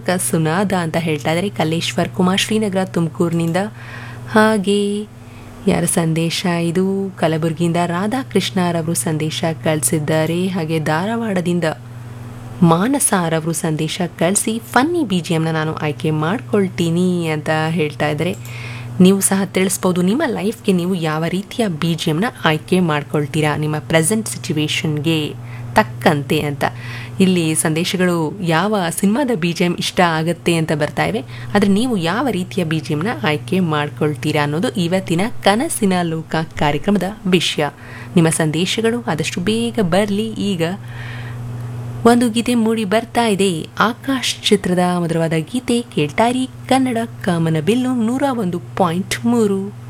ಸಾರ್ಥಕ ಸುನಾದ ಅಂತ ಹೇಳ್ತಾ ಇದ್ದಾರೆ ಕಲ್ಲೇಶ್ವರ್ ಕುಮಾರ್ ಶ್ರೀನಗರ ತುಮಕೂರಿನಿಂದ ಹಾಗೆ ಯಾರ ಸಂದೇಶ ಇದು ಕಲಬುರಗಿಯಿಂದ ರಾಧಾಕೃಷ್ಣರವರು ಸಂದೇಶ ಕಳಿಸಿದ್ದಾರೆ ಹಾಗೆ ಧಾರವಾಡದಿಂದ ಮಾನಸ ರವರು ಸಂದೇಶ ಕಳಿಸಿ ಫನ್ನಿ ಬಿ ಜಿ ಎಮ್ನ ನಾನು ಆಯ್ಕೆ ಮಾಡ್ಕೊಳ್ತೀನಿ ಅಂತ ಹೇಳ್ತಾ ಇದ್ದಾರೆ ನೀವು ಸಹ ತಿಳಿಸ್ಬೋದು ನಿಮ್ಮ ಲೈಫ್ಗೆ ನೀವು ಯಾವ ರೀತಿಯ ಬಿ ಜಿ ಎಮ್ನ ಆಯ್ಕೆ ಮಾಡ್ಕೊಳ್ತೀರಾ ನಿಮ್ಮ ಪ್ರೆಸೆಂಟ್ ಸಿಚುವೇಶನ್ಗೆ ತಕ್ಕಂತೆ ಅಂತ ಇಲ್ಲಿ ಸಂದೇಶಗಳು ಯಾವ ಸಿನಿಮಾದ ಬಿ ಜಿ ಎಮ್ ಇಷ್ಟ ಆಗುತ್ತೆ ಅಂತ ಬರ್ತಾ ಇವೆ ಆದರೆ ನೀವು ಯಾವ ರೀತಿಯ ಬಿ ಜಿ ಎಮ್ನ ಆಯ್ಕೆ ಮಾಡ್ಕೊಳ್ತೀರಾ ಅನ್ನೋದು ಇವತ್ತಿನ ಕನಸಿನ ಲೋಕ ಕಾರ್ಯಕ್ರಮದ ವಿಷಯ ನಿಮ್ಮ ಸಂದೇಶಗಳು ಆದಷ್ಟು ಬೇಗ ಬರಲಿ ಈಗ ಒಂದು ಗೀತೆ ಮೂಡಿ ಬರ್ತಾ ಇದೆ ಆಕಾಶ್ ಚಿತ್ರದ ಮಧುರವಾದ ಗೀತೆ ಕೇಳ್ತಾರಿ ಕನ್ನಡ ಕಾಮನ ಬಿಲ್ಲು ನೂರ ಒಂದು ಪಾಯಿಂಟ್ ಮೂರು